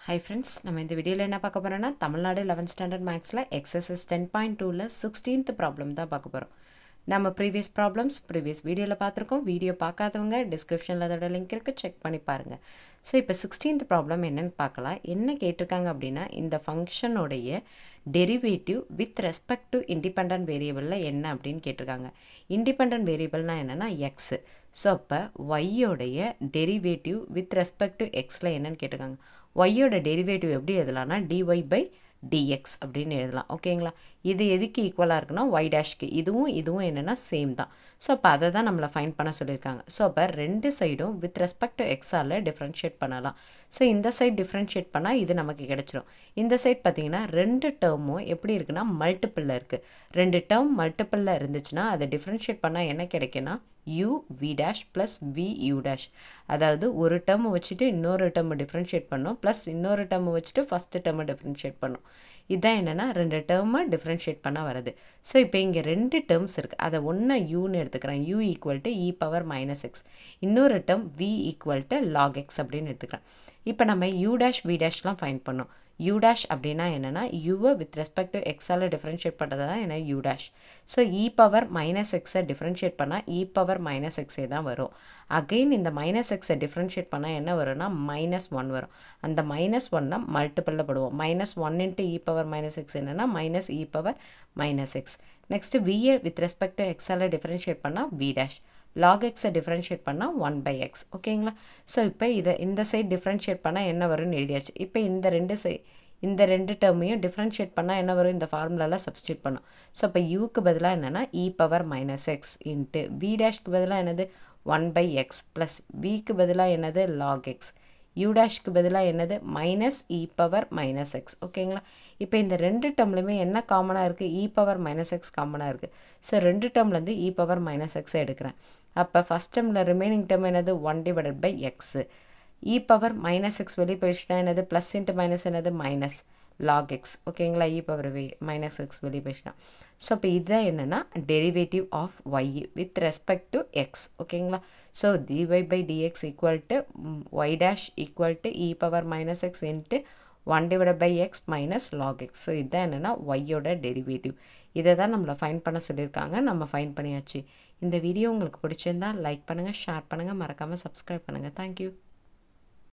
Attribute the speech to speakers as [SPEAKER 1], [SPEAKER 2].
[SPEAKER 1] hi friends நம்ம இந்த வீடியோவில் என்ன பார்க்க போகிறோம்னா தமிழ்நாடு லெவன்த் ஸ்டாண்டர்ட் மேக்ஸில் எக்ஸசைஸ் டென் பாயிண்ட் டூவில் சிக்ஸ்டீன்த் ப்ராப்ளம் தான் பார்க்க போகிறோம் நம்ம ப்ரீவியஸ் ப்ராப்ளம்ஸ் ப்ரீவியஸ் வீடியோவில் பார்த்துருக்கோம் வீடியோ பார்க்காதவங்க டிஸ்கிரிப்ஷனில் அதோட லிங்க் இருக்குது செக் பண்ணி பாருங்கள் ஸோ இப்போ சிக்ஸ்டீன்த் ப்ராப்ளம் என்னென்னு பார்க்கலாம் என்ன கேட்டிருக்காங்க அப்படின்னா இந்த ஃபங்க்ஷனுடைய derivative with respect to independent வேரியபிளில் என்ன அப்படின்னு கேட்டிருக்காங்க இண்டிபெண்ட் வேரியபிள்னால் என்னென்னா எக்ஸு ஸோ அப்போ ஒய்யோடைய டெரிவேட்டிவ் வித் ரெஸ்பெக்ட் டு எக்ஸில் என்னன்னு கேட்டிருக்காங்க ஒய்யோட டெரிவேட்டிவ் எப்படி எழுதலாம்னா டிஒய் பை டிஎக்ஸ் அப்படின்னு எழுதலாம் ஓகேங்களா இது எதுக்கு ஈக்குவலாக இருக்குன்னா ஒய் டேஷ்க்கு இதுவும் இதுவும் என்னென்னா சேம் தான் ஸோ அப்போ அதை தான் நம்மளை ஃபைன் பண்ண சொல்லியிருக்காங்க ஸோ அப்போ ரெண்டு சைடும் வித் ரெஸ்பெக்ட் டு எக்ஸால் டிஃப்ரென்ஷியேட் பண்ணலாம் ஸோ இந்த சைட் டிஃப்ரென்ஷியேட் பண்ணால் இது நமக்கு கிடச்சிரும் இந்த சைட் பார்த்திங்கன்னா ரெண்டு டேர்மும் எப்படி இருக்குன்னா மல்டிப்பிளில் இருக்குது ரெண்டு டேர்ம் மல்டிப்பிளில் இருந்துச்சுன்னா அதை டிஃப்ரென்ஷியேட் பண்ணால் என்ன கிடைக்குன்னா u v dash plus v u dash அதாவது ஒரு டேர்மை வச்சுட்டு இன்னொரு டேர்மை டிஃப்ரென்ஷியேட் பண்ணோம் ப்ளஸ் இன்னொரு டேர்மை வச்சுட்டு ஃபஸ்ட்டு டேர்மை டிஃப்ரென்ஷியேட் பண்ணோம் இதுதான் என்னென்னா ரெண்டு டேர்மை டிஃப்ரென்ஷியேட் பண்ண வருது ஸோ இப்போ இங்கே ரெண்டு டேர்ம்ஸ் இருக்குது அதை ஒன்று யூன்னு எடுத்துக்கிறேன் u equal to e power minus x இன்னொரு term v equal to log x அப்படின்னு எடுத்துக்கிறேன் இப்போ நம்ம யூ டேஷ் வி டேஷ்லாம் ஃபைன் பண்ணோம் யூ டேஷ் அப்படின்னா என்னென்னா யூவை வித் ரெஸ்பெக்ட் டு எக்ஸால் டிஃப்ரென்ஷியேட் பண்ணுறது தான் என்ன u dash so e power minus எக்ஸை டிஃப்ரென்ஷியேட் பண்ணால் இ பவர் மைனஸ் எக்ஸே தான் வரும் அகெயின் இந்த மைனஸ் எக்ஸை டிஃப்ரென்ஷியேட் பண்ணால் என்ன வரும்னா மைனஸ் ஒன் வரும் அந்த மைனஸ் ஒன்னை மல்டிப்பிளில் போடுவோம் minus one into e power minus x என்னென்னா minus e power minus x next v with respect to எக்ஸால் டிஃப்ரென்ஷியேட் பண்ணால் வி டேஷ் லாக் எக்ஸை டிஃப்ரென்ஷியேட் பண்ணால் ஒன் பை எக்ஸ் ஓகேங்களா ஸோ இப்போ இதை இந்த சைட் டிஃப்ரென்ஷியேட் பண்ணால் என்ன வரும்னு எழுதியாச்சு இப்போ இந்த ரெண்டு சை இந்த ரெண்டு டேர்மையும் டிஃப்ரென்ஷியேட் பண்ணால் என்ன வரும் இந்த ஃபார்முலாவில் சப்ஸ்டியூட் பண்ணும் ஸோ இப்போ யூக்கு பதிலாக என்னென்னா e power minus x into v டேஷ்க்கு பதிலாக என்னது ஒன் பை எக்ஸ் ப்ளஸ் விக்கு பதிலாக என்னது லாக் எக்ஸ் யூ டேஷ்க்கு பதிலாக என்னது minus e power minus x ஓகேங்களா இப்போ இந்த ரெண்டு டேர்ம்லையுமே என்ன காமனாக இருக்குது இ பவர் மைனஸ் எக்ஸ் காமனாக இருக்குது ஸோ ரெண்டு டேர்ம்லேருந்து இ பவர் மைனஸ் எக்ஸை எடுக்கிறேன் அப்போ ஃபஸ்ட் டேர்மில் ரிமைனிங் டேர்ம் என்னது one divided by x e power minus x வெளியே போயிடுச்சுன்னா என்னது ப்ளஸ் இன்ட்டு மைனஸ் என்னது மைனஸ் லாக் எக்ஸ் ஓகேங்களா இ பவர் வே மைனஸ் எக்ஸ் வெளியே போயிடுச்சுன்னா ஸோ இப்போ இதுதான் என்னென்னா derivative of y with respect to x ஓகேங்களா so d y by d x equal to y dash equal to e power minus x into one divide by x minus log x so இதுதான் என்னென்னா ஒய்யோட derivative இதை தான் நம்மளை fine பண்ண சொல்லியிருக்காங்க நம்ம ஃபைன் பண்ணியாச்சு இந்த வீடியோ உங்களுக்கு பிடிச்சிருந்தா லைக் பண்ணுங்கள் ஷேர் பண்ணுங்கள் மறக்காமல் சப்ஸ்கிரைப் பண்ணுங்கள் தேங்க்யூ